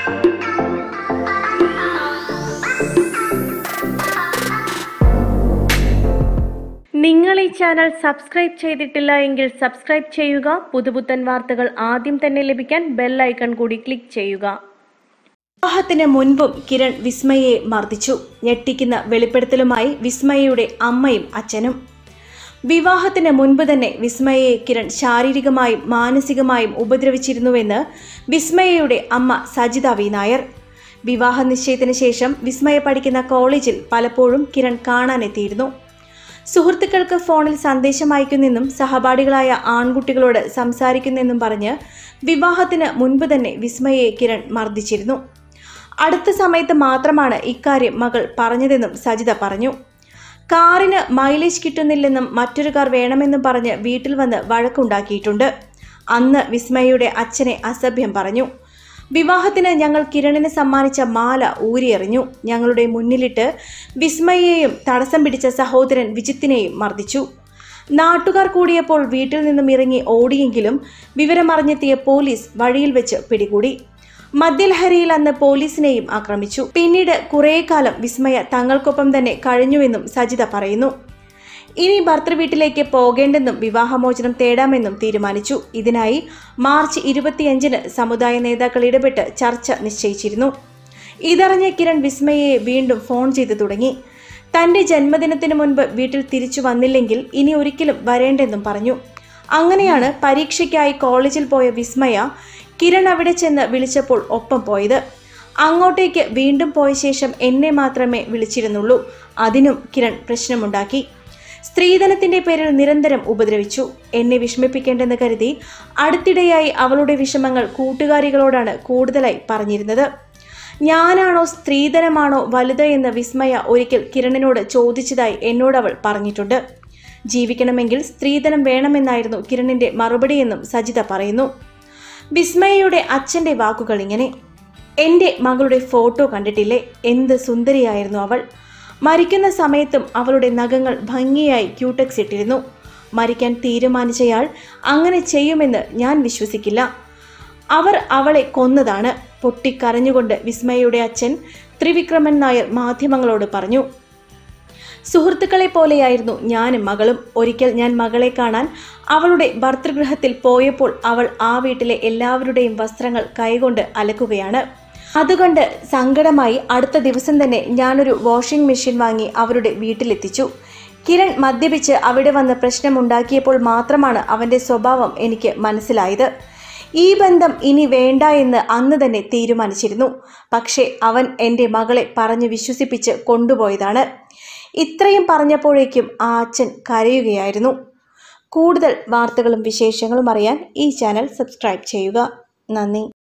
നിങ്ങൾ ഈ channel subscribe ചെയ്തിട്ടില്ല എങ്കിൽ സബ്സ്ക്രൈബ് ചെയ്യുക പുതുപുത്തൻ വാർത്തകൾ ആദ്യം തന്നെ ലഭിക്കാൻ ബെൽ ഐക്കൺ കൂടി ക്ലിക്ക് ചെയ്യുക വിവാഹത്തിന് മുൻപും കിരൺ വിസ്മയെ മർദ്ദിച്ചു ഞെട്ടിക്കുന്ന വെളിപ്പെടുത്തലുമായി വിസ്മയയുടെ അമ്മയും അച്ഛനും വിവാഹത്തിന് മുൻപ് തന്നെ വിസ്മയയെ കിരൺ ശാരീരികമായും മാനസികമായും ഉപദ്രവിച്ചിരുന്നുവെന്ന് വിസ്മയയുടെ അമ്മ സജിത വി നായർ വിവാഹ നിശ്ചയത്തിന് ശേഷം വിസ്മയ പഠിക്കുന്ന കോളേജിൽ പലപ്പോഴും കിരൺ കാണാനെത്തിയിരുന്നു സുഹൃത്തുക്കൾക്ക് ഫോണിൽ സന്ദേശം അയക്കുന്നെന്നും സഹപാഠികളായ ആൺകുട്ടികളോട് സംസാരിക്കുന്നെന്നും പറഞ്ഞ് വിവാഹത്തിന് മുൻപ് തന്നെ വിസ്മയെ കിരൺ മർദ്ദിച്ചിരുന്നു അടുത്ത സമയത്ത് മാത്രമാണ് ഇക്കാര്യം മകൾ പറഞ്ഞതെന്നും സജിത പറഞ്ഞു കാറിന് മൈലേജ് കിട്ടുന്നില്ലെന്നും മറ്റൊരു കാർ വേണമെന്നും പറഞ്ഞ് വീട്ടിൽ വന്ന് വഴക്കുണ്ടാക്കിയിട്ടുണ്ട് അന്ന് വിസ്മയയുടെ അച്ഛനെ അസഭ്യം പറഞ്ഞു വിവാഹത്തിന് ഞങ്ങൾ കിരണിന് സമ്മാനിച്ച മാല ഊരിയെറിഞ്ഞു ഞങ്ങളുടെ മുന്നിലിട്ട് വിസ്മയെയും തടസ്സം പിടിച്ച സഹോദരൻ വിജിത്തിനെയും മർദ്ദിച്ചു നാട്ടുകാർ കൂടിയപ്പോൾ വീട്ടിൽ നിന്നും ഇറങ്ങി ഓടിയെങ്കിലും വിവരമറിഞ്ഞെത്തിയ പോലീസ് വഴിയിൽ വെച്ച് പിടികൂടി മദ്യലഹരിയിൽ അന്ന് പോലീസിനെയും ആക്രമിച്ചു പിന്നീട് കുറേ കാലം വിസ്മയ തങ്ങൾക്കൊപ്പം തന്നെ കഴിഞ്ഞുവെന്നും സജിത പറയുന്നു ഇനി ഭർത്തൃവീട്ടിലേക്ക് പോകേണ്ടെന്നും വിവാഹമോചനം തേടാമെന്നും തീരുമാനിച്ചു ഇതിനായി മാർച്ച് ഇരുപത്തിയഞ്ചിന് സമുദായ നേതാക്കൾ ഇടപെട്ട് ചർച്ച നിശ്ചയിച്ചിരുന്നു ഇതറിഞ്ഞ കിരൺ വിസ്മയെ വീണ്ടും ഫോൺ ചെയ്തു തുടങ്ങി തന്റെ ജന്മദിനത്തിന് മുൻപ് വീട്ടിൽ തിരിച്ചു വന്നില്ലെങ്കിൽ ഇനി ഒരിക്കലും വരേണ്ടെന്നും പറഞ്ഞു അങ്ങനെയാണ് പരീക്ഷയ്ക്കായി കോളേജിൽ പോയ വിസ്മയ കിരൺ അവിടെ ചെന്ന് വിളിച്ചപ്പോൾ ഒപ്പം പോയത് അങ്ങോട്ടേക്ക് വീണ്ടും പോയ ശേഷം എന്നെ മാത്രമേ വിളിച്ചിരുന്നുള്ളൂ അതിനും കിരൺ പ്രശ്നമുണ്ടാക്കി സ്ത്രീധനത്തിന്റെ പേരിൽ നിരന്തരം ഉപദ്രവിച്ചു എന്നെ വിഷമിപ്പിക്കേണ്ടെന്ന് കരുതി അടുത്തിടെയായി അവളുടെ വിഷമങ്ങൾ കൂട്ടുകാരികളോടാണ് കൂടുതലായി പറഞ്ഞിരുന്നത് ഞാനാണോ സ്ത്രീധനമാണോ വലുത് എന്ന് വിസ്മയ ഒരിക്കൽ കിരണിനോട് ചോദിച്ചതായി എന്നോട് അവൾ പറഞ്ഞിട്ടുണ്ട് ജീവിക്കണമെങ്കിൽ സ്ത്രീധനം വേണമെന്നായിരുന്നു കിരണിന്റെ മറുപടിയെന്നും സജിത പറയുന്നു വിസ്മയയുടെ അച്ഛന്റെ വാക്കുകൾ ഇങ്ങനെ എൻ്റെ മകളുടെ ഫോട്ടോ കണ്ടിട്ടില്ലേ എന്ത് സുന്ദരിയായിരുന്നു അവൾ മരിക്കുന്ന സമയത്തും അവളുടെ നഖങ്ങൾ ഭംഗിയായി ക്യൂടെക്സ് ഇട്ടിരുന്നു മരിക്കാൻ തീരുമാനിച്ചയാൾ അങ്ങനെ ചെയ്യുമെന്ന് ഞാൻ വിശ്വസിക്കില്ല അവർ അവളെ കൊന്നതാണ് പൊട്ടിക്കരഞ്ഞുകൊണ്ട് വിസ്മയയുടെ അച്ഛൻ ത്രിവിക്രമൻ നായർ മാധ്യമങ്ങളോട് പറഞ്ഞു സുഹൃത്തുക്കളെ പോലെയായിരുന്നു ഞാനും മകളും ഒരിക്കൽ ഞാൻ മകളെ കാണാൻ അവളുടെ ഭർതൃഗൃഹത്തിൽ പോയപ്പോൾ അവൾ ആ വീട്ടിലെ എല്ലാവരുടെയും വസ്ത്രങ്ങൾ കൈകൊണ്ട് അലക്കുകയാണ് അതുകൊണ്ട് സങ്കടമായി അടുത്ത ദിവസം തന്നെ ഞാനൊരു വാഷിംഗ് മെഷീൻ വാങ്ങി അവരുടെ വീട്ടിലെത്തിച്ചു കിരൺ മദ്യപിച്ച് അവിടെ വന്ന് പ്രശ്നമുണ്ടാക്കിയപ്പോൾ മാത്രമാണ് അവൻ്റെ സ്വഭാവം എനിക്ക് മനസ്സിലായത് ഈ ബന്ധം ഇനി വേണ്ട എന്ന് അന്ന് തന്നെ തീരുമാനിച്ചിരുന്നു പക്ഷേ അവൻ എൻ്റെ മകളെ പറഞ്ഞു വിശ്വസിപ്പിച്ച് കൊണ്ടുപോയതാണ് ഇത്രയും പറഞ്ഞപ്പോഴേക്കും ആ അച്ഛൻ കരയുകയായിരുന്നു കൂടുതൽ വാർത്തകളും വിശേഷങ്ങളും അറിയാൻ ഈ ചാനൽ സബ്സ്ക്രൈബ് ചെയ്യുക നന്ദി